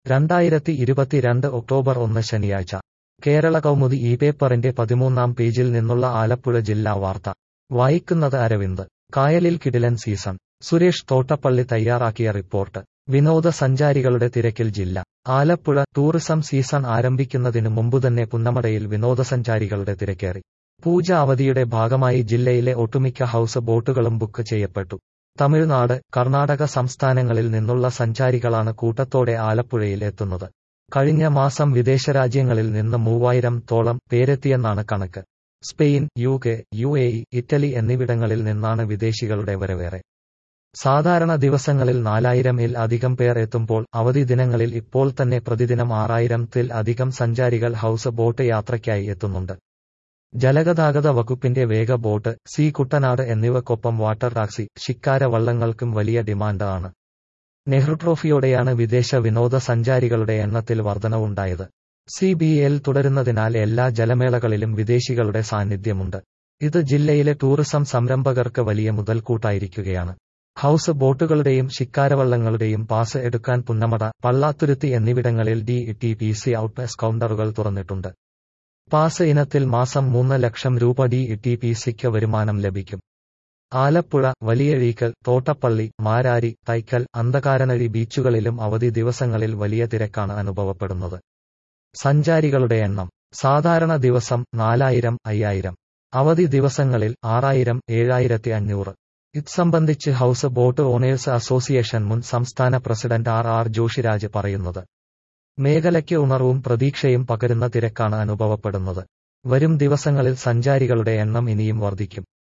രണ്ടായിരത്തി ഇരുപത്തിരണ്ട് ഒക്ടോബർ ഒന്ന് ശനിയാഴ്ച കേരള കൗമുദി ഈ പേപ്പറിന്റെ പതിമൂന്നാം പേജിൽ നിന്നുള്ള ആലപ്പുഴ ജില്ലാ വാർത്ത വായിക്കുന്നത് അരവിന്ദ് കായലിൽ കിടിലൻ സീസൺ സുരേഷ് തോട്ടപ്പള്ളി തയ്യാറാക്കിയ റിപ്പോർട്ട് വിനോദസഞ്ചാരികളുടെ തിരക്കിൽ ജില്ല ആലപ്പുഴ ടൂറിസം സീസൺ ആരംഭിക്കുന്നതിനു മുമ്പുതന്നെ പുന്നമടയിൽ വിനോദസഞ്ചാരികളുടെ തിരക്കേറി പൂജ അവധിയുടെ ഭാഗമായി ജില്ലയിലെ ഒട്ടുമിക്ക ഹൌസ് ബോട്ടുകളും ബുക്ക് ചെയ്യപ്പെട്ടു തമിഴ്നാട് കർണാടക സംസ്ഥാനങ്ങളിൽ നിന്നുള്ള സഞ്ചാരികളാണ് കൂട്ടത്തോടെ ആലപ്പുഴയിൽ എത്തുന്നത് കഴിഞ്ഞ മാസം വിദേശരാജ്യങ്ങളിൽ നിന്ന് മൂവായിരം തോളം പേരെത്തിയെന്നാണ് കണക്ക് Spain U K U A E Italy എന്നിവിടങ്ങളിൽ നിന്നാണ് വിദേശികളുടെ വരവേറെ സാധാരണ ദിവസങ്ങളിൽ നാലായിരം ഇൽ അധികം പേർ എത്തുമ്പോൾ അവധി ദിനങ്ങളിൽ ഇപ്പോൾ തന്നെ പ്രതിദിനം ആറായിരം ത്തിൽ അധികം സഞ്ചാരികൾ ഹൌസ് ബോട്ട് യാത്രയ്ക്കായി എത്തുന്നുണ്ട് ജലഗതാഗത വകുപ്പിന്റെ വേഗ ബോട്ട് സി കുട്ടനാട് എന്നിവക്കൊപ്പം വാട്ടർ ടാക്സി ശിക്കാര വള്ളങ്ങൾക്കും വലിയ ഡിമാൻഡ് ആണ് നെഹ്റു ട്രോഫിയോടെയാണ് വിദേശ വിനോദസഞ്ചാരികളുടെ എണ്ണത്തിൽ വർധനവുണ്ടായത് സി ബി എൽ തുടരുന്നതിനാൽ എല്ലാ ജലമേളകളിലും വിദേശികളുടെ സാന്നിധ്യമുണ്ട് ഇത് ജില്ലയിലെ ടൂറിസം സംരംഭകർക്ക് വലിയ മുതൽക്കൂട്ടായിരിക്കുകയാണ് ഹൌസ് ബോട്ടുകളുടെയും ശിക്കാരവള്ളങ്ങളുടെയും പാസ് എടുക്കാൻ പുന്നമട പള്ളാത്തുരുത്തി എന്നിവിടങ്ങളിൽ D T P C out കൗണ്ടറുകൾ തുറന്നിട്ടുണ്ട് പാസ് ഇനത്തിൽ മാസം മൂന്ന് ലക്ഷം രൂപ ഡി ടി പി സിക്ക് വരുമാനം ലഭിക്കും ആലപ്പുഴ വലിയഴീക്കൽ തോട്ടപ്പള്ളി മാരാരി തൈക്കൽ അന്ധകാരനഴി ബീച്ചുകളിലും അവധി ദിവസങ്ങളിൽ വലിയ തിരക്കാണ് അനുഭവപ്പെടുന്നത് സഞ്ചാരികളുടെ എണ്ണം സാധാരണ ദിവസം നാലായിരം അയ്യായിരം അവധി ദിവസങ്ങളിൽ ആറായിരം ഏഴായിരത്തി അഞ്ഞൂറ് ഇത് സംബന്ധിച്ച് ഹൌസ് ബോട്ട് ഓണേഴ്സ് അസോസിയേഷൻ മുൻ സംസ്ഥാന പ്രസിഡന്റ് ആർ ആർ ജോഷിരാജ് പറയുന്നത് മേഖലയ്ക്ക് ഉണർവും പ്രതീക്ഷയും പകരുന്ന തിരക്കാണ് അനുഭവപ്പെടുന്നത് വരും ദിവസങ്ങളിൽ സഞ്ചാരികളുടെ എണ്ണം ഇനിയും വർദ്ധിക്കും